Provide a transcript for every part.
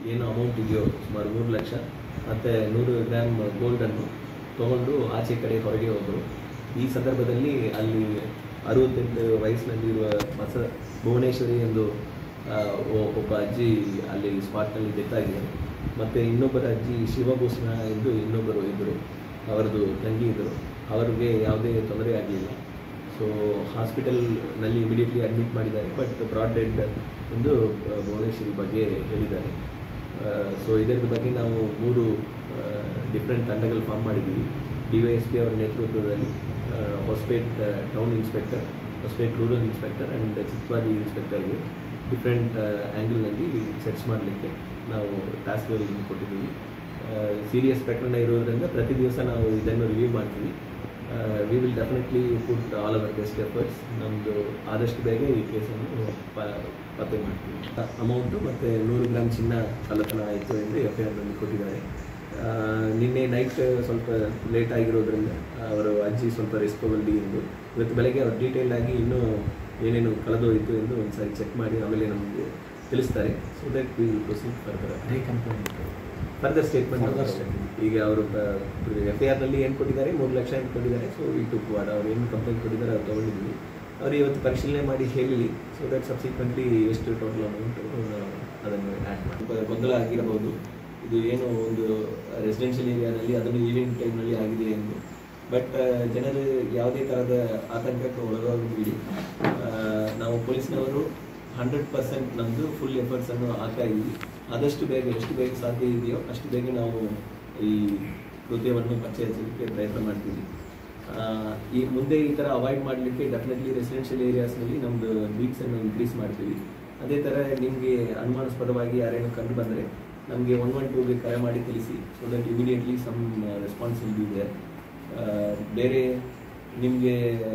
ಏನು ಅಮೌಂಟ್ ಇದೆಯೋ ಸುಮಾರು ಮೂರು ಲಕ್ಷ ಮತ್ತು ನೂರು ಗ್ರಾಮ್ ಗೋಲ್ಡನ್ನು ತೊಗೊಂಡು ಆಚೆ ಕಡೆ ಹೊರಗೆ ಹೋದರು ಈ ಸಂದರ್ಭದಲ್ಲಿ ಅಲ್ಲಿ ಅರುವತ್ತೆಂಟು ವಯಸ್ಸಿನಲ್ಲಿರುವ ಮಸ ಭುವನೇಶ್ವರಿ ಎಂದು ಆ, ಒ- ಒಬ್ಬ ಅಜ್ಜಿ ಅಲ್ಲಿ ಸ್ಪಾಟ್ನಲ್ಲಿ ಡೆತ್ ಆಗಿದೆ ಮತ್ತು ಇನ್ನೊಬ್ಬರ ಅಜ್ಜಿ ಶಿವಭೂಷಣ ಎಂದು ಇನ್ನೊಬ್ಬರು ಇದ್ದರು ಅವರದು ತಂಗಿ ಇದ್ದರು ಅವರಿಗೆ ಯಾವುದೇ ತೊಂದರೆ ಆಗಲಿಲ್ಲ ಸೊ ಹಾಸ್ಪಿಟಲ್ನಲ್ಲಿ ಇಮಿಡಿಯೇಟ್ಲಿ ಅಡ್ಮಿಟ್ ಮಾಡಿದ್ದಾರೆ ಬಟ್ ಬ್ರಾಡ್ ಡೆಡ್ ಎಂದು ಆ, ಭುವನೇಶ್ವರಿ ಬಗ್ಗೆ ಹೇಳಿದ್ದಾರೆ ಸೊ ಇದರ ಬಗ್ಗೆ ನಾವು ಮೂರು ಡಿಫ್ರೆಂಟ್ ತಂಡಗಳು ಫಾರ್ಮ್ ಮಾಡಿದ್ದೀವಿ ಡಿ ವೈ ಎಸ್ ಪಿ ಅವರ ನೇತೃತ್ವದಲ್ಲಿ ಆ, Hospet town inspector Hospet rural inspector and Chikkabadi ಇನ್ಸ್ಪೆಕ್ಟರ್ಗೆ ಡಿಫ್ರೆಂಟ್ ಆ್ಯಂಗಲ್ನಲ್ಲಿ ಸರ್ಚ್ ಮಾಡಲಿಕ್ಕೆ ನಾವು ಟಾಸ್ಕ್ಗಳನ್ನು ಕೊಟ್ಟಿದ್ದೀವಿ ಸೀರಿಯಸ್ ಪ್ರಕರಣ ಇರೋದ್ರಿಂದ ಪ್ರತಿ ದಿವಸ ನಾವು ಇದನ್ನು ರಿವ್ಯೂ ಮಾಡ್ತೀವಿ we will definitely put all our best efforts ನಮ್ಮದು ಆದಷ್ಟು ಬೇಗ ಈ ಕೇಸನ್ನು ಪ- ಪತ್ತೆ ಮಾಡ್ತೀವಿ ಅಮೌಂಟು ಮತ್ತು ನೂರು ಗ್ರಾಮ್ ಚಿನ್ನ ಕಳ್ಳತನ ಆಯಿತು ಎಂದು ಎಫ್ ಐ ಆರ್ನಲ್ಲಿ ಕೊಟ್ಟಿದ್ದಾರೆ ಆ, ನಿನ್ನೆ ನೈಟ್ ಸ್ವಲ್ಪ ಲೇಟ್ ಆಗಿರೋದ್ರಿಂದ ಅವರು ಅಜ್ಜಿ ಸ್ವಲ್ಪ ರೆಸ್ಪಬಲ್ ಎಂದು ಇವತ್ತು ಬೆಳಗ್ಗೆ ಅವ್ರು ಡೀಟೇಲ್ ಆಗಿ ಇನ್ನೂ ಏನೇನು ಕಳೆದೋಯಿತು ಎಂದು ಒಂದ್ಸಾರಿ ಚೆಕ್ ಮಾಡಿ ಆಮೇಲೆ ನಮಗೆ ತಿಳಿಸ್ತಾರೆ so that we proceed further further statement Further statement. ಈಗ ಅವರು ಎಫ್ ಐ ಆರ್ನಲ್ಲಿ ಏನು ಕೊಟ್ಟಿದ್ದಾರೆ ಮೂರು ಲಕ್ಷ ಏನು ಕೊಟ್ಟಿದ್ದಾರೆ ಸೊ ಈ ಟುಕ್ ವಾಡ್ ಅವ್ರು ಏನು ಕಂಪ್ಲೇಂಟ್ ಕೊಟ್ಟಿದ್ದಾರೆ ಅದು ತೊಗೊಂಡಿದ್ವಿ ಅವ್ರು ಇವತ್ತು ಪರಿಶೀಲನೆ ಮಾಡಿ ಹೇಳಲಿ ಸೊ ದಟ್ ಸಬ್ಸಿಕ್ವೆಂಟ್ಲಿ ಎಷ್ಟು ಟೋಟಲ್ ಅಮೌಂಟ್ ಅದನ್ನು ಆ್ಯಡ್ ಮಾಡಿ ಗೊಂದಲ ಆಗಿರಬಹುದು ಇದು ಏನು ಒಂದು ರೆಸಿಡೆನ್ಷಿಯಲ್ ಏರಿಯಾನಲ್ಲಿ ಅದನ್ನು ಈವ್ನಿಂಗ್ ಟೈಮ್ನಲ್ಲಿ ಆಗಿದೆ ಎಂದು ಬಟ್ ಜನರು ಯಾವುದೇ ಥರದ ಆತಂಕಕ್ಕೆ ಒಳಗಾಗಬೇಡಿ ಆ, ನಾವು ಪೊಲೀಸ್ನವರು ಹಂಡ್ರೆಡ್ ಪರ್ಸೆಂಟ್ ನಮ್ಮದು ಫುಲ್ ಎಫರ್ಟ್ಸನ್ನು ಹಾಕ್ತಾ ಇದ್ದೀವಿ ಆದಷ್ಟು ಬೇಗ ಎಷ್ಟು ಬೇಗ ಸಾಧ್ಯ ಇದೆಯೋ ಅಷ್ಟು ಬೇಗ ನಾವು ಈ ಕೃತ್ಯವನ್ನು ಪತ್ತೆ ಹಚ್ಚಲಿಕ್ಕೆ ಪ್ರಯತ್ನ ಮಾಡ್ತೀವಿ ಆ, ಈ ಮುಂದೆ ಈ ಥರ ಅವಾಯ್ಡ್ ಮಾಡಲಿಕ್ಕೆ ಡೆಫಿನೆಟ್ಲಿ ರೆಸಿಡೆನ್ಷಿಯಲ್ ಏರಿಯಾಸ್ನಲ್ಲಿ ನಮ್ಮದು ಬೀಟ್ಸನ್ನು ಇನ್ಕ್ರೀಸ್ ಮಾಡ್ತೀವಿ ಅದೇ ಥರ ನಿಮಗೆ ಅನುಮಾನಾಸ್ಪದವಾಗಿ ಯಾರೇನೋ ಕಂಡು ಬಂದರೆ ನಮಗೆ ಒನ್ ಒನ್ ಟೂಗೆ ಕರೆ ಮಾಡಿ ತಿಳಿಸಿ so that immediately some response will be there ಬೇರೆ ನಿಮಗೆ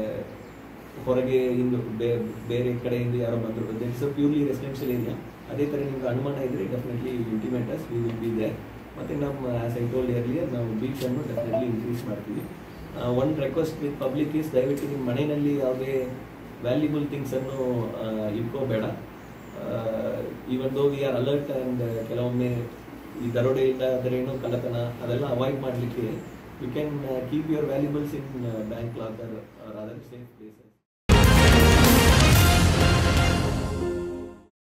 ಹೊರಗೆ ಇಂದು ಬೇ- ಬೇರೆ ಕಡೆಯಿಂದ ಯಾರೋ ಬಂದರು that's a purely residential area ಅದೇ ಥರ ನಿಮ್ಗೆ ಅನುಮಾನ ಇದ್ದರೆ definitely intimate us we will be there ಮತ್ತು ನಮ್ಮ ಆಸ್ ಐ ಟೋಲ್ಡ್ ಇಯರ್ಲಿಯರ್ ನಾವು ಬೀಚನ್ನು ಡೆಫಿನೆಟ್ಲಿ ಇನ್ಕ್ರೀಸ್ ಮಾಡ್ತೀವಿ one request with public is ದಯವಿಟ್ಟು ನಿಮ್ಮ ಮನೆಯಲ್ಲಿ ಯಾವುದೇ ವ್ಯಾಲ್ಯೂಬಲ್ ಥಿಂಗ್ಸನ್ನು ಇಟ್ಕೋಬೇಡ even though we are alert and ಕೆಲವೊಮ್ಮೆ ಈ ದರೋಡೆ ಇಲ್ಲ ಅದರೇನು ಕಳ್ಳತನ ಅದೆಲ್ಲ ಅವಾಯ್ಡ್ ಮಾಡಲಿಕ್ಕೆ you can keep your valuables in bank locker or other safe places